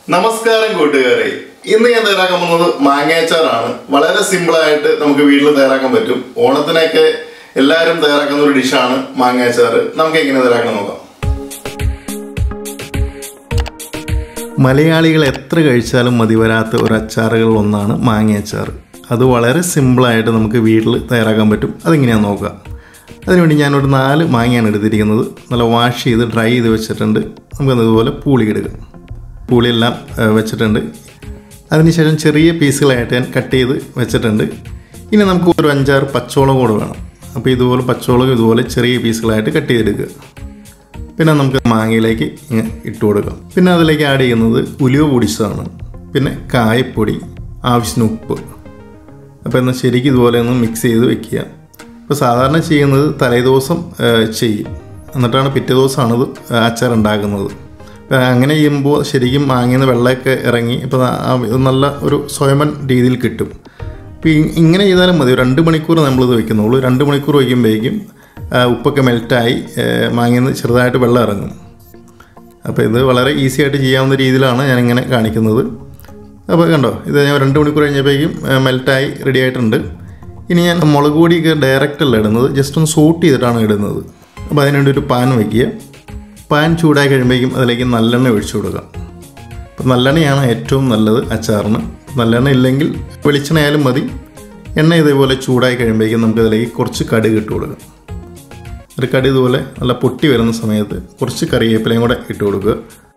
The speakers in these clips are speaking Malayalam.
നമസ്കാരം കൂട്ടുകാരെ ഇന്ന് ഞാൻ തയ്യാറാക്കാൻ പോകുന്നത് മാങ്ങാച്ചാറാണ് വളരെ സിമ്പിൾ ആയിട്ട് നമുക്ക് വീട്ടിൽ തയ്യാറാക്കാൻ പറ്റും ഓണത്തിനൊക്കെ എല്ലാവരും തയ്യാറാക്കുന്ന ഒരു ഡിഷാണ് മാങ്ങാച്ചാറ് നമുക്ക് എങ്ങനെ തയ്യാറാക്കാൻ നോക്കാം മലയാളികൾ എത്ര കഴിച്ചാലും മതി വരാത്ത ഒരു അച്ചാറുകളിൽ ഒന്നാണ് മാങ്ങയച്ചാർ അത് വളരെ സിമ്പിളായിട്ട് നമുക്ക് വീട്ടിൽ തയ്യാറാക്കാൻ പറ്റും അതെങ്ങനെയാണെന്ന് നോക്കുക അതിനുവേണ്ടി ഞാനൊരു നാല് മാങ്ങയാണ് എടുത്തിരിക്കുന്നത് നല്ല വാഷ് ചെയ്ത് ഡ്രൈ ചെയ്ത് വെച്ചിട്ടുണ്ട് നമുക്കത് ഇതുപോലെ പൂളിയെടുക്കാം പൂളിയെല്ലാം ആ, വെച്ചിട്ടുണ്ട് അതിനുശേഷം ചെറിയ പീസുകളായിട്ട് ഞാൻ കട്ട് ചെയ്ത് വെച്ചിട്ടുണ്ട് ഇനി നമുക്ക് ഒരു അഞ്ചാറ് പച്ചോളം കൂടെ വേണം അപ്പോൾ ഇതുപോലെ പച്ചോളം ഇതുപോലെ ചെറിയ പീസുകളായിട്ട് കട്ട് ചെയ്തെടുക്കുക പിന്നെ നമുക്ക് മാങ്ങയിലേക്ക് ഇങ്ങ് ഇട്ട് കൊടുക്കാം പിന്നെ അതിലേക്ക് ആഡ് ചെയ്യുന്നത് ഉലുവ പൊടിച്ചതാണ് പിന്നെ കായപ്പൊടി ആവശ്യത്തിന് ഉപ്പ് അപ്പോൾ എന്നാൽ ശരിക്കും ഇതുപോലെ ഒന്ന് മിക്സ് ചെയ്ത് വെക്കുക ഇപ്പോൾ സാധാരണ ചെയ്യുന്നത് തലേദിവസം ആ, ചെയ്യും എന്നിട്ടാണ് പിറ്റേ ദിവസമാണത് അച്ചാർ ഉണ്ടാക്കുന്നത് അപ്പോൾ അങ്ങനെ ചെയ്യുമ്പോൾ ശരിക്കും മാങ്ങയിൽ നിന്ന് വെള്ളമൊക്കെ ഇറങ്ങി ഇപ്പോൾ നല്ല ഒരു സ്വയമൻ രീതിയിൽ കിട്ടും അപ്പോൾ ഇ- ഇങ്ങനെ ചെയ്താലും മതി ഒരു രണ്ട് മണിക്കൂർ നമ്മളിത് വെക്കുന്നുള്ളൂ രണ്ട് മണിക്കൂർ വയ്ക്കുമ്പോഴേക്കും ആ, ഉപ്പൊക്കെ മെൽറ്റായി മാങ്ങയിൽ നിന്ന് ചെറുതായിട്ട് വെള്ളം ഇറങ്ങും അപ്പോൾ ഇത് വളരെ ഈസി ആയിട്ട് ചെയ്യാവുന്ന രീതിയിലാണ് ഞാനിങ്ങനെ കാണിക്കുന്നത് അപ്പോൾ കണ്ടോ ഇത് ഞാൻ രണ്ട് മണിക്കൂർ കഴിഞ്ഞപ്പോഴേക്കും മെൽറ്റായി റെഡി ആയിട്ടുണ്ട് ഇനി ഞാൻ മുളക് പൊടിയൊക്കെ ഡയറക്റ്റ് അല്ല ഇടുന്നത് ജസ്റ്റ് ഒന്ന് സോട്ട് ചെയ്തിട്ടാണ് ഇടുന്നത് അപ്പോൾ അതിനുവേണ്ടി ഒരു പാൻ വയ്ക്കുക പാൻ ചൂടായി കഴിയുമ്പോഴേക്കും അതിലേക്ക് നല്ലെണ്ണ ഒഴിച്ചു കൊടുക്കുക അപ്പോൾ നല്ലെണ്ണയാണ് ഏറ്റവും നല്ലത് അച്ചാറിന് നല്ലെണ്ണ ഇല്ലെങ്കിൽ വെളിച്ചെണ്ണ ആയാലും മതി എണ്ണ ഇതേപോലെ ചൂടായി കഴിയുമ്പോഴേക്കും നമുക്ക് അതിലേക്ക് കുറച്ച് കടുക് ഇട്ട് കൊടുക്കാം ഒരു കടി ഇതുപോലെ നല്ല പൊട്ടി വരുന്ന സമയത്ത് കുറച്ച് കറിവേപ്പിലയും കൂടെ ഇട്ട് കൊടുക്കുക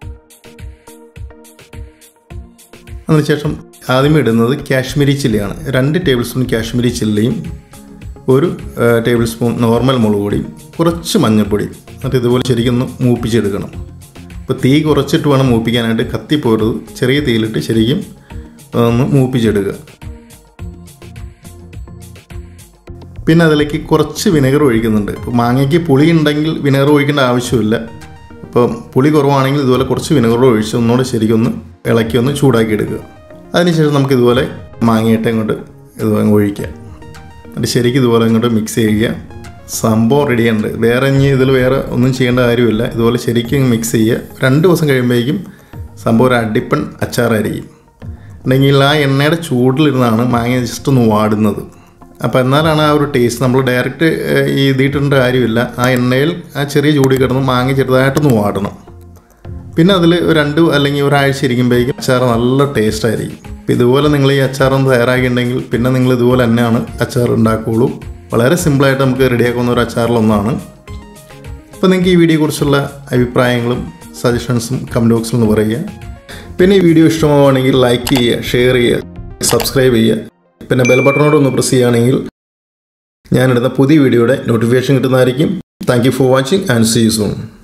അതിനുശേഷം ആദ്യമേ ഇടുന്നത് കാശ്മീരി ചില്ലിയാണ് രണ്ട് ടേബിൾ സ്പൂൺ കാശ്മീരി ചില്ലിയും ഒരു ടേബിൾ സ്പൂൺ നോർമൽ മുളക് പൊടിയും കുറച്ച് മഞ്ഞൾപ്പൊടി എന്നിട്ട് ഇതുപോലെ ശരിക്കും ഒന്ന് മൂപ്പിച്ചെടുക്കണം അപ്പോൾ തീ കുറച്ചിട്ട് വേണം മൂപ്പിക്കാനായിട്ട് കത്തിപ്പോരുത് ചെറിയ തീയിലിട്ട് ശരിക്കും ഒന്ന് മൂപ്പിച്ചെടുക്കുക പിന്നെ അതിലേക്ക് കുറച്ച് വിനെഗർ ഒഴിക്കുന്നുണ്ട് ഇപ്പോൾ മാങ്ങയ്ക്ക് പുളി ഉണ്ടെങ്കിൽ വിനെഗർ ഒഴിക്കേണ്ട ആവശ്യമില്ല അപ്പം പുളി കുറവാണെങ്കിൽ ഇതുപോലെ കുറച്ച് വിനെഗർ ഒഴിച്ച് ഒന്നുകൂടെ ശരിക്കും ഒന്ന് ഇളക്കി ഒന്ന് ചൂടാക്കി എടുക്കുക അതിനുശേഷം നമുക്ക് ഇതുപോലെ മാങ്ങയിട്ട് ഇങ്ങോട്ട് ഇതുപോലെ അങ്ങ് ഒഴിക്കുക എന്നിട്ട് ശരിക്കും ഇതുപോലെ ഇങ്ങോട്ട് മിക്സ് ചെയ്യുക സംഭവം റെഡിയുണ്ട് വേറെ ഇനി ഇതിൽ വേറെ ഒന്നും ചെയ്യേണ്ട കാര്യമില്ല ഇതുപോലെ ശരിക്കും മിക്സ് ചെയ്യുക രണ്ട് ദിവസം കഴിയുമ്പോഴേക്കും സംഭവം ഒരു അടിപ്പൺ അച്ചാറായിരിക്കും ഉണ്ടെങ്കിൽ ആ എണ്ണയുടെ ചൂടിലിരുന്നാണ് മാങ്ങ ജസ്റ്റ് ഒന്ന് വാടുന്നത് അപ്പോൾ എന്നാലാണ് ആ ഒരു ടേസ്റ്റ് നമ്മൾ ഡയറക്റ്റ് ഈ ഇതിട്ടേണ്ട കാര്യമില്ല ആ എണ്ണയിൽ ആ ചെറിയ ചൂടി കിടന്ന് മാങ്ങ ചെറുതായിട്ടൊന്ന് വാടണം പിന്നെ അതിൽ രണ്ട് അല്ലെങ്കിൽ ഒരാഴ്ച ഇരിക്കുമ്പോഴേക്കും അച്ചാർ നല്ല ടേസ്റ്റ് ആയിരിക്കും അപ്പോൾ ഇതുപോലെ നിങ്ങൾ ഈ അച്ചാറൊന്ന് തയ്യാറാക്കിയിട്ടുണ്ടെങ്കിൽ പിന്നെ നിങ്ങൾ ഇതുപോലെ തന്നെയാണ് അച്ചാർ ഉണ്ടാക്കുകയുള്ളൂ വളരെ സിമ്പിളായിട്ട് നമുക്ക് റെഡിയാക്കുന്ന ഒരു അച്ചാറിലൊന്നാണ് അപ്പോൾ നിങ്ങൾക്ക് ഈ വീഡിയോയെക്കുറിച്ചുള്ള അഭിപ്രായങ്ങളും സജഷൻസും കമൻറ്റ് ബോക്സിൽ നിന്ന് പറയുക പിന്നെ ഈ വീഡിയോ ഇഷ്ടമാവുകയാണെങ്കിൽ ലൈക്ക് ചെയ്യുക ഷെയർ ചെയ്യുക സബ്സ്ക്രൈബ് ചെയ്യുക പിന്നെ ബെൽ ബട്ടണോട് ഒന്ന് പ്രസ് ചെയ്യുകയാണെങ്കിൽ ഞാനിടുന്ന പുതിയ വീഡിയോയുടെ നോട്ടിഫിക്കേഷൻ കിട്ടുന്നതായിരിക്കും thank you for watching and see you soon